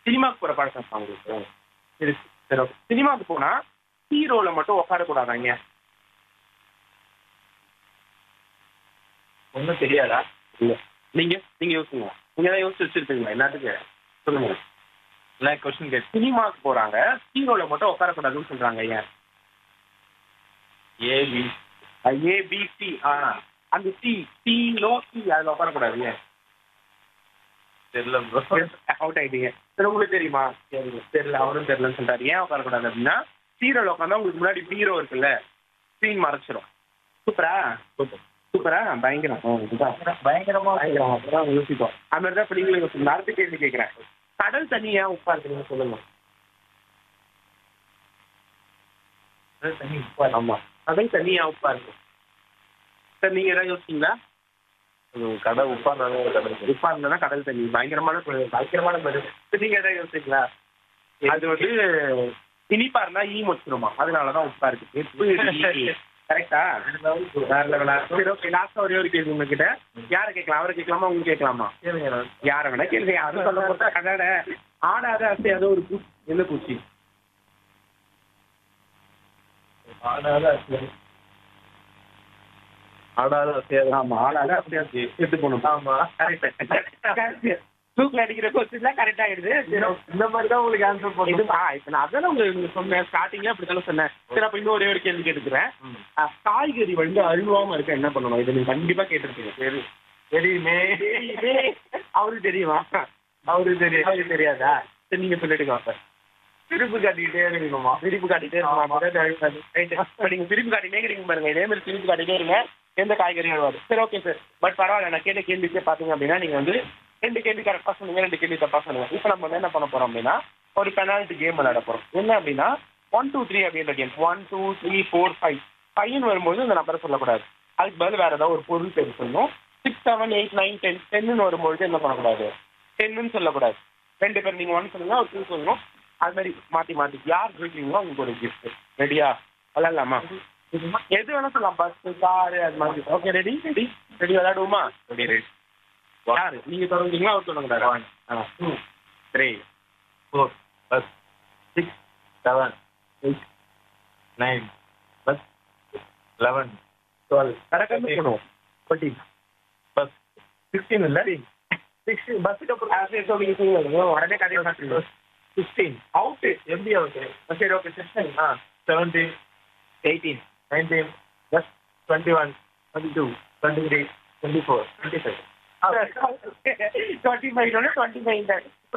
சினிமாக்கு போற பழக்கம் இருக்கா உங்களுக்கு இருக்கு சரி okay. சினிமாக்கு போனா ஹீரோல மட்டும் உட்காரக்கூடாதாங்க ஒன்றும் தெரியாதா இல்ல நீங்க நீங்க யோசிங்க நீங்க தான் யோசிச்சு வச்சிருப்பீங்களா எல்லாத்துக்கு சொல்லுங்க என்ன கொஸ்டின் கேட்டு சினிமாக்கு போறாங்க ஹீரோல மட்டும் உட்காரக்கூடாதுன்னு சொல்றாங்க ஏன் ஏபி ஏ பி சி ஆ அந்த சி சி லோ சி அதுல உட்காரக்கூடாது ஏன் தெரியல ப்ரோ அவுட் ஆயிட்டீங்க சரி உங்களுக்கு தெரியுமா தெரியல அவரும் தெரியலன்னு சொல்றாரு ஏன் உட்காரக்கூடாது அப்படின்னா ஹீரோல உட்காந்தா உங்களுக்கு முன்னாடி ஹீரோ இருக்குல்ல ஸ்க்ரீன் மறைச்சிரும் சூப்பரா சூப்பரா பயங்கரம் ஆ, இதுதான். பயங்கரமா பயங்கரம் அப்பதான் யோசிப்போம் அது மாதிரி தான் இப்ப நீங்களும் யோசிக்கணும். அடுத்த கேள்வி கேட்கிறேன் கடல் தண்ணி ஏன் உப்பா இருக்குன்னு சொல்லுங்க தண்ணி உப்பா ஆமா கடல் தண்ணி ஏன் உப்பா இருக்கு சார் நீங்க ஏதாவது யோசிச்சீங்களா கடை உப்பா நானே கடை உப்பா இருந்தா கடல் தண்ணி பயங்கரமான பொருள், பயங்கரமான பதில் இப்ப நீங்க ஏதாவது யோசிச்சீங்களா அது வந்து இனிப்பா இருந்தா ஈ வச்சிருமா அதனாலதான் உப்பா இருக்கு கரெக்டா வேற லெவலா சரி ஓகே லாஸ்டா ஒரே ஒரு கேள்வி உங்ககிட்ட யார கேட்கலாம் அவரை கேட்கலாமா உங்களுக்கு கேட்கலாமா யார வேணா கேள்வி யாரும் சொல்ல போட்டா கடாட ஆடாத அசையாத ஒரு பூச்சி என்ன பூச்சி ஆடாத அசையாத ஆமா ஆடாத அசையாது எடுத்து போகணும் ஆமா கரெக்ட் தூக்கில் அடிக்கிற கொஸ்டின் தான் கரெக்ட் ஆயிடுது சரி okay. இந்த மாதிரி தான் உங்களுக்கு ஆன்சர் இது பண்ணும் ஆ, இப்ப நான் அதானே உங்களுக்கு சொன்னேன் ஸ்டார்டிங்ல அப்படி தானே சொன்னேன் சரி அப்ப இன்னும் ஒரே ஒரு கேள்வி கேட்டுக்கிறேன் ஆ, காய்கறி வந்து அழுவாம இருக்க என்ன பண்ணணும் இதை நீங்க கண்டிப்பா கேட்டிருப்பீங்க சரி தெரியுமே அவருக்கு தெரியுமா அவருக்கு தெரியும் அவருக்கு தெரியாதா சரி நீங்க சொல்லிட்டு சார் திருப்பு காட்டிக்கிட்டே இருக்கணுமா திருப்பி காட்டிட்டே இருக்கணும் அப்பதான் அழுகாது. Right. இப்ப நீங்க திருப்பி காட்டிட்டே இருக்கீங்க பாருங்க இதே மாதிரி திருப்பி காட்டிட்டே இருங்க எந்த காய்கறியும் அழுவாது சரி ஓகே சார் பட் பரவாயில்ல நான் கேட்ட கேள்விக்கே பாத்தீங்க அப்படின்னா நீங்க வந்து ரெண்டு கேள்வி கரெக்டா சொன்னீங்க ரெண்டு கேள்வி தப்பா சொன்னீங்க இப்போ நம்ம வந்து என்ன பண்ண போறோம் அப்படின்னா ஒரு பெனால்ட்டி கேம் விளையாட போறோம் என்ன அப்படின்னா ஒன் டூ த்ரீ அப்படின்ற game one two three four five ஃபைவ்னு வரும்போது இந்த நம்பரை சொல்லக்கூடாது அதுக்கு பதில் வேற ஏதாவது ஒரு பொருள் பேர் சொல்லணும் six seven eight nine ten டென்னு வரும்பொழுது என்ன பண்ணக்கூடாது டென்னு சொல்லக்கூடாது ரெண்டு பேர் நீங்க ஒன் சொல்லுங்க ஒரு டூ சொல்லணும் அது மாதிரி மாத்தி மாத்தி யார் ஜெயிக்கிறீங்களோ உங்களுக்கு ஒரு கிஃப்ட் ரெடியா விளையாடலாமா எது வேணா சொல்லலாம் பஸ் காரு அது மாதிரி ஓகே ரெடி ரெடி ரெடி விளையாடுவோமா ரெடி ரெடி யாரு நீங்க தொடங்குறீங்களா அவர் தொடங்குறாரு two three four bus six seven eight nine bus eleven twelve கரெக்டாக பண்ணுவோம் டுவெண்ட்டி பஸ் சிக்ஸ்டீன் இல்லை சிக்ஸ்டீன் பஸ்ஸுக்கு அப்புறம் நீங்க சொல்லுங்க உடனே கதையை மாற்றுங்க சிக்ஸ்டீன் அவுட்டு எப்படி ஓகே சரி ஓகே சிக்ஸ்டீன் ஆ seventeen eighteen nineteen bus twenty one twenty two twenty three twenty four twenty five twenty five twenty five